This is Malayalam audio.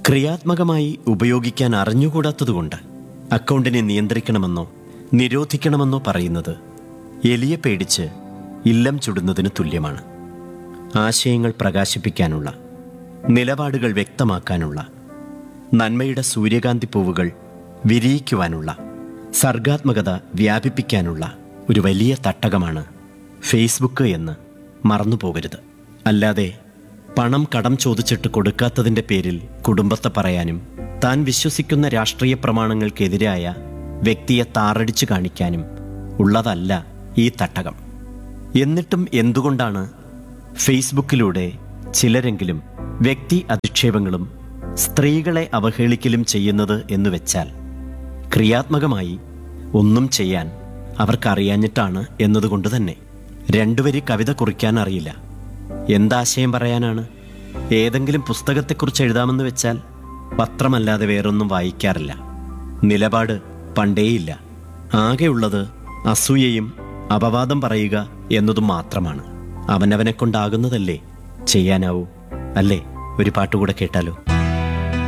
ക്രിയാത്മകമായി ഉപയോഗിക്കാൻ അറിഞ്ഞുകൂടാത്തതുകൊണ്ട് അക്കൗണ്ടിനെ നിയന്ത്രിക്കണമെന്നോ നിരോധിക്കണമെന്നോ പറയുന്നത് എലിയെ പേടിച്ച് ഇല്ലം ചുടുന്നതിന് തുല്യമാണ് ആശയങ്ങൾ പ്രകാശിപ്പിക്കാനുള്ള നിലപാടുകൾ വ്യക്തമാക്കാനുള്ള നന്മയുടെ സൂര്യകാന്തി പൂവുകൾ വിരിയിക്കുവാനുള്ള സർഗാത്മകത വ്യാപിപ്പിക്കാനുള്ള ഒരു വലിയ തട്ടകമാണ് ഫേസ്ബുക്ക് എന്ന് മറന്നുപോകരുത് അല്ലാതെ പണം കടം ചോദിച്ചിട്ട് കൊടുക്കാത്തതിൻ്റെ പേരിൽ കുടുംബത്തെ പറയാനും താൻ വിശ്വസിക്കുന്ന രാഷ്ട്രീയ പ്രമാണങ്ങൾക്കെതിരായ വ്യക്തിയെ താറടിച്ചു കാണിക്കാനും ഉള്ളതല്ല ഈ തട്ടകം എന്നിട്ടും എന്തുകൊണ്ടാണ് ഫേസ്ബുക്കിലൂടെ ചിലരെങ്കിലും വ്യക്തി അധിക്ഷേപങ്ങളും സ്ത്രീകളെ അവഹേളിക്കലും ചെയ്യുന്നത് എന്ന് വെച്ചാൽ ക്രിയാത്മകമായി ഒന്നും ചെയ്യാൻ അവർക്കറിയാഞ്ഞിട്ടാണ് എന്നതുകൊണ്ട് തന്നെ രണ്ടുവരി കവിത കുറിക്കാൻ അറിയില്ല എന്താശയം പറയാനാണ് ഏതെങ്കിലും പുസ്തകത്തെക്കുറിച്ച് എഴുതാമെന്ന് വെച്ചാൽ പത്രമല്ലാതെ വേറൊന്നും വായിക്കാറില്ല നിലപാട് പണ്ടേയില്ല ആകെയുള്ളത് അസൂയയും അപവാദം പറയുക എന്നതും മാത്രമാണ് അവനവനെ കൊണ്ടാകുന്നതല്ലേ ചെയ്യാനാവൂ അല്ലേ ഒരു പാട്ടുകൂടെ കേട്ടാലോ